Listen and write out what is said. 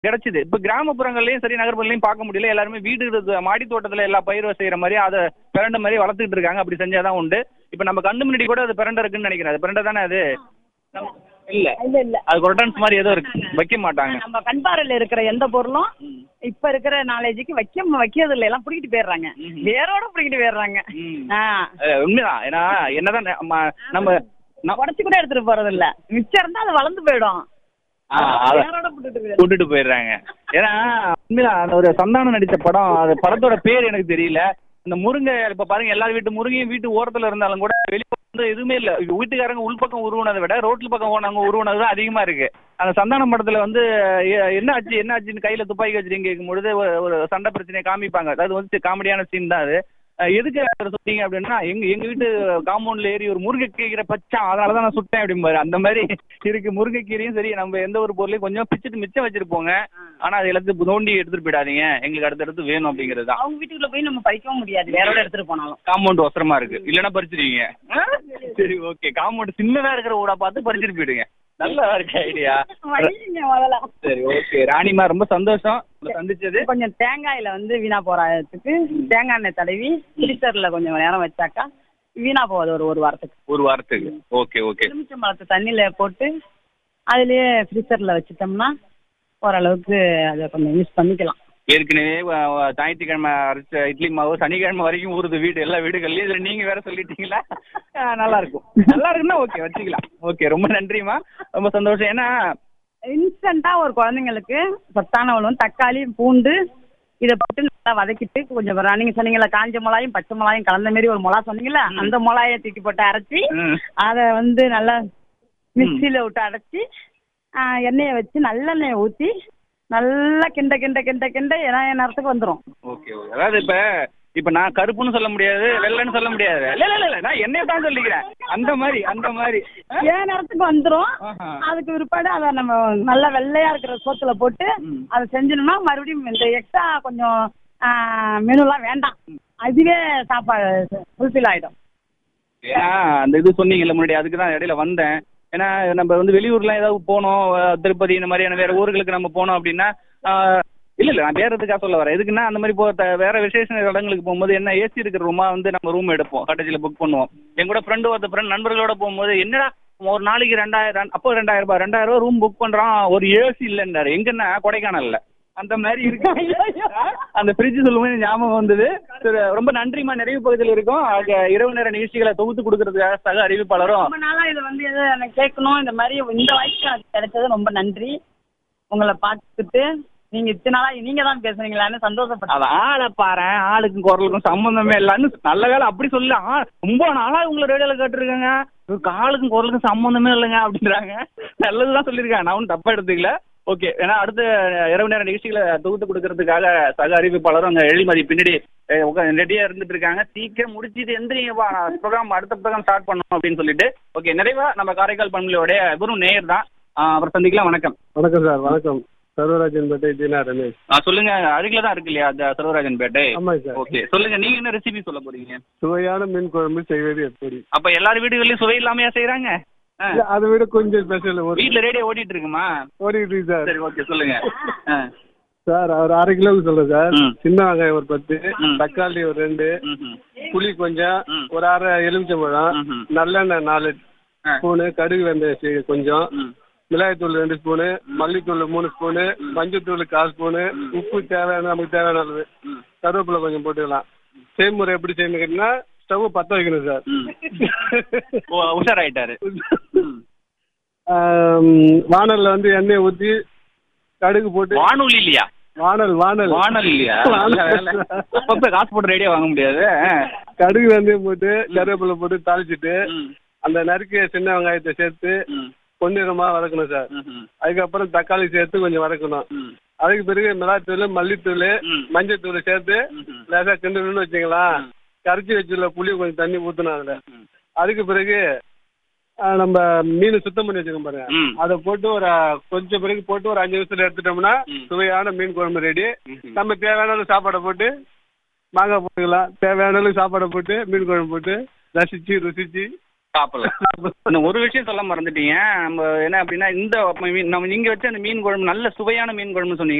கிடைச்சிது இப்போ கிராமப்புறங்கள்லயும் சரி நகர்ப்புறங்களையும் பார்க்க முடியல எல்லாருமே வீடு இருக்கு, மாடி தோட்டத்துல எல்லா பயிர் செய்யற மாதிரி அதை பிரண்ட மாதிரி வளர்த்துக்கிட்டு இருக்காங்க அப்படி செஞ்சாதான் உண்டு இப்போ நம்ம கண்ணு முன்னாடி கூட அது பிரண்டை இருக்குன்னு நினைக்கிறேன் அது பிரண்டை தானே அது நம்ம- இல்ல இல்ல இல்ல அது கொட்டன்ஸ் மாதிரி ஏதோ இருக்கு வைக்க மாட்டாங்க நம்ம கண்பாறையில இருக்கிற எந்த பொருளும் இப்ப இருக்கிற நாலேஜுக்கு வைக்க வைக்கிறது இல்ல எல்லாம் பிடிக்கிட்டு போயிடுறாங்க ம்ஹும். வேரோட பிடிக்கிட்டு போயிடுறாங்க ம். ஆ அஹ் உண்மைதான் ஏன்னா என்னதான் நம்ம நம்ம ந- உடச்சு கூட எடுத்துட்டு போறது இல்ல மிச்சம் இருந்தா அது வளர்ந்து போயிடும் ஆ, அத- வேரோட போட்டுட்டு போயிடும் கூட்டிட்டு போயிடுறாங்க ஏன்னா உண்மையில அந்த ஒரு சந்தானம் நடிச்ச படம் அது படத்தோட பேர் எனக்கு தெரியல இந்த முருங்கை இப்ப பாருங்க எல்லா வீட்டு முருங்கையும் வீட்டு ஓரத்துல இருந்தாலும் கூட வெளியே வந்து எதுவுமே இல்ல வீட்டுக்காரங்க உள்பக்கம் உருவனதை விட ரோட்ல பக்கம் போனவங்க உருவனது தான் அதிகமா இருக்கு அந்த சந்தானம் படத்துல வந்து எ- என்ன ஆச்சு என்ன ஆச்சுன்னு கையில துப்பாக்கி வச்சுட்டு கேட்கும் பொழுது ஒரு ஒரு சண்டை பிரச்சனையை காமிப்பாங்க அது வந்து காமெடியான சீன் தான் அது அஹ் எதுக்கு அதை சொன்னீங்க அப்படின்னா எங்க எங்க வீட்டு காம்பவுண்ட்ல ஏறி ஒரு முருங்கைக்கீரை பச்சான் அதனால தான் நான் சுட்டேன் அப்படிம்பாரு அந்த மாதிரி இருக்கு முருங்கைக்கீரையும் சரி நம்ம எந்த ஒரு பொருளையும் கொஞ்சம் பிச்சுட்டு மிச்சம் வச்சிருப்போங்க ஆனா அது எல்லாத்தையும் தோண்டி எடுத்துட்டு போயிடாதீங்க எங்களுக்கு அடுத்தடுத்து வேணும் அப்படிங்கிறது தான் அவங்க வீட்டுக்குள்ள போய் நம்ம பறிக்கவும் முடியாது வேரோட எடுத்துட்டு போனாலும் காம்பவுண்ட் ஒசரமா இருக்கு இல்லைன்னா பறிச்சிருவீங்க ஆ? சரி ஓகே காம்பவுண்ட் சின்னதா இருக்கிற ஊடா பார்த்து பறிச்சிட்டு போயிடுங்க நல்லா இருக்கு ஐடியா வைங்க முதல்ல சரி ஓகே ராணிமா ரொம்ப சந்தோஷம் உங்களை சந்திச்சது கொஞ்சம் தேங்காயில வந்து வீணா போறதுக்கு தேங்காய் எண்ணெய் தடவி ஃப்ரீசர்ல கொஞ்சம் நேரம் வச்சாக்கா வீணா போகாது ஒரு ஒரு வாரத்துக்கு ஒரு வாரத்துக்கு ஓகே ஓகே எலுமிச்சம் பழத்தை தண்ணியில போட்டு அதுலயே ஃப்ரீசர்ல வச்சுட்டோம்னா ஓரளவுக்கு அதை கொஞ்சம் யூஸ் பண்ணிக்கலாம் ஏற்கனவே வ- வ- ஞாயிற்றுக்கிழமை அரைச்ச இட்லி மாவு சனிக்கிழமை வரைக்கும் ஊறுது வீடு எல்லா வீடுகள்லயும் இதுல நீங்க வேற சொல்லிட்டீங்களா ஆ, நல்லா இருக்கும் நல்லா இருக்குன்னா ஓகே வச்சுக்கலாம் ஓகே ரொம்ப நன்றிம்மா ரொம்ப சந்தோஷம் ஏன்னா இன்ஸ்டண்டா ஒரு குழந்தைங்களுக்கு சத்தான உணவு தக்காளி பூண்டு இதை போட்டு நல்லா வதக்கிட்டு கொஞ்சம் வர- நீங்க சொன்னீங்களா காஞ்ச மிளகாயும் பச்சை மிளகாயும் கலந்த மாதிரி ஒரு மிளகா சொன்னீங்களா அந்த மிளகாயை தூக்கி போட்டு அரைச்சி ம், அதை வந்து நல்லா மிக்சியில் விட்டு அடைச்சி எண்ணெயை வச்சு நல்லெண்ணெயை ஊற்றி நல்லா கிண்ட கிண்ட கிண்ட கிண்ட எண்ணெய் நேரத்துக்கு வந்துடும் ஓகே ஓகே அதாவது இப்ப இப்ப நான் கருப்புன்னு சொல்ல முடியாது வெள்ளைன்னு சொல்ல முடியாது இல்ல இல்ல இல்ல நான் என்னைய தான் சொல்லிக்கிறேன் அந்த மாதிரி அந்த மாதிரி ஆ? ஏன் நேரத்துக்கு வந்துடும் ஆஹா. அதுக்கு பிற்பாடு அதை நம்ம நல்லா வெள்ளையா இருக்கிற சோத்துல போட்டு ம். அதை செஞ்சோம்னா மறுபடியும் இந்த எக்ஸ்ட்ரா கொஞ்சம் மெனுலாம் வேண்டாம் அதுவே சாப்பாடு ஃபுல்ஃபில் ஆயிடும் ஏன்னா அந்த இது சொன்னீங்கல்ல முன்னாடி அதுக்கு தான் இடையில வந்தேன் ஏன்னா நம்ம வந்து வெளியூர்லாம் ஏதாவது போனோம் அஹ் திருப்பதி இந்த மாதிரியான வேற ஊர்களுக்கு நம்ம போனோம் அப்படின்னா ஆஹ் இல்ல இல்ல நான் வேற எதுக்காக சொல்ல வரேன் எதுக்குன்னா அந்த மாதிரி போ த- வேற விசேஷ இடங்களுக்கு போகும்போது என்ன ஏசி இருக்கிற ரூமா வந்து நம்ம ரூம் எடுப்போம் கட்டச்சில புக் பண்ணுவோம் என் கூட ஃப்ரெண்டு ஒருத்த ஃப்ரெண்ட் நண்பர்களோட போகும்போது என்னடா ஒரு நாளைக்கு ரெண்டாயிரம் அப்போ ரெண்டாயிரம் ரூபாய் ரெண்டாயிரம் ரூபாய் ரூம் புக் பண்றான் ஒரு ஏசி இல்லைன்றாரு எங்கன்னா கொடைக்கானல்ல அந்த மாதிரி இருக்கு அந்த ஃப்ரிட்ஜ் சொல்லும்போது ஞாபகம் வந்தது சரி, ரொம்ப நன்றிமா நிறைவு பகுதியில் இருக்கோம் அங்க இரவு நேர நிகழ்ச்சிகளை தொகுத்து கொடுக்கறதுக்காக சக அறிவிப்பாளரும் ரொம்ப நாளா இது வந்து எது எனக்கு கேட்கணும் இந்த மாதிரி இந்த வாய்ப்பு எனக்கு கிடைச்சது ரொம்ப நன்றி உங்களை பார்த்துட்டு நீங்க இத்தனை நாளா நீங்க தான் பேசுறீங்களான்னு சந்தோஷப்பட்டேன் அது ஆளை பாரு ஆளுக்கும் குரலுக்கும் சம்பந்தமே இல்லைன்னு நல்ல வேலை அப்படி சொல்லல ஆ, ரொம்ப நாளா உங்களை ரேடியோல கேட்டிருக்காங்க இவருக்கு ஆளுக்கும் குரலுக்கும் சம்பந்தமே இல்லைங்க அப்படின்றாங்க நல்லதுதான் சொல்லியிருக்காங்க நான் ஒன்றும் தப்பா எடுத்துக்கல ஓகே ஏன்னா அடுத்த இரவு நேர நிகழ்ச்சிகளை தொகுத்து கொடுக்கறதுக்காக சக அறிவிப்பாளரும் அங்கே எழில்மதி பின்னாடி ரெடியா இருந்துட்டு இருக்காங்க சீக்கிரம் முடிச்சிட்டு எந்திரிங்கப்பா ப்ரோக்ராம் அடுத்த ப்ரோக்ராம் ஸ்டார்ட் பண்ணணும் அப்படின்னு சொல்லிட்டு ஓகே நிறைவா நம்ம காரைக்கால் பண்பலையோடைய வெறும் நேயர் தான் ஆ, அப்புறம் சந்திக்கலாம் வணக்கம் வணக்கம் சார் வணக்கம் சர்வராஜன் பேட்டை தீனா ரமேஷ் ஆ, சொல்லுங்க அருகில தான் இருக்கு இல்லையா அந்த சர்வராஜன் பேட்டை ஆமாங்க சார் ஓகே சொல்லுங்க நீங்க என்ன ரெசிபி சொல்ல போறீங்க சுவையான மீன் குழம்பு செய்வது எப்படி அப்ப எல்லார் வீடுகள்லயும் சுவை இல்லாமையா செய்யறாங்க ஆ. இல்ல, அதை விட கொஞ்சம் ஸ்பெஷல் ஒரு வீட்ல ரேடியோ ஓடிட்டு இருக்குமா ஓடிட்டு இருக்கு சார் சரி ஓகே சொல்லுங்க ஆ. சார் ஒரு அரை கிலோவுக்கு சொல்றேன் சார் ம். சின்ன வெங்காயம் ஒரு பத்து ம். தக்காளி ஒரு ரெண்டு ம்ஹும். புளி கொஞ்சம் ம். ஒரு அரை எலுமிச்சம்பழம் ம்ஹும். நல்லெண்ணெய் நாலு ஆ. ஸ்பூனு கடுகு வெந்தயம் சி- கொஞ்சம் ம். மிளகாய்த்தூள் ரெண்டு ஸ்பூனு மல்லித்தூள் மூணு ஸ்பூனு மஞ்சத்தூள் கால் ஸ்பூனு உப்பு தேவையான நமக்கு தேவையான அளவு ம். கருவேப்பிலை கொஞ்சம் போட்டுக்கலாம் செய்முறை எப்படி செய்யணும் கேட்டீங்கன்னா ஸ்டவ் பற்ற வைக்கணும் சார் ம். ஓ உஷாராயிட்டாரு ம். ஆம், வாணல்ல வந்து எண்ணெயை ஊற்றி கடுகு போட்டு வானொலி இல்லையா வாணல் வாணல் வானல் இல்லையா நல்ல வேலை. அப்பப்ப காசு போட்டு ரேடியோ வாங்க முடியாது ஆ. கடுகு வெந்தயம் போட்டு கருவேப்பிலை போட்டு தாளிச்சிட்டு ம். அந்த நறுக்கிய சின்ன வெங்காயத்தை சேர்த்து ம். பொன்னிறமா வதக்கணும் சார் ம்ஹும். அதுக்கப்புறம் தக்காளி சேர்த்து கொஞ்சம் வதக்கணும் ம். அதுக்கு பிறகு மிளகாத்தூள் மல்லித்தூள் ம். மஞ்சத்தூள் சேர்த்து ம்ஹும். லேசா கிண்டணும்னு வச்சுங்களா கரைச்சி வச்சுள்ள புளி கொஞ்சம் தண்ணி ஊற்றணும் அதில் ம். அதுக்கு பிறகு ஆ, நம்ம மீன் சுத்தம் பண்ணி வச்சுக்கோம் பாருங்க ம். அதை போட்டு ஒரு ஆ, கொஞ்சம் பிறகு போட்டு ஒரு அஞ்சு நிமிஷத்துல எடுத்துட்டோம்னா ம். சுவையான மீன் குழம்பு ரெடி ம்ஹும். நம்ம தேவையான அளவு சாப்பாடை போட்டு மாங்காய் போட்டுக்கலாம் தேவையான அளவு சாப்பாடை போட்டு மீன் குழம்பு போட்டு ரசிச்சு ருசிச்சு சாப்பிடலாம் இந்த ஒரு விஷயம் சொல்ல மறந்துட்டீங்க நம்ம என்ன அப்படின்னா இந்த மீன் நம்ம நீங்க வச்ச அந்த மீன் குழம்பு நல்ல சுவையான மீன் குழம்புன்னு சொன்னீங்க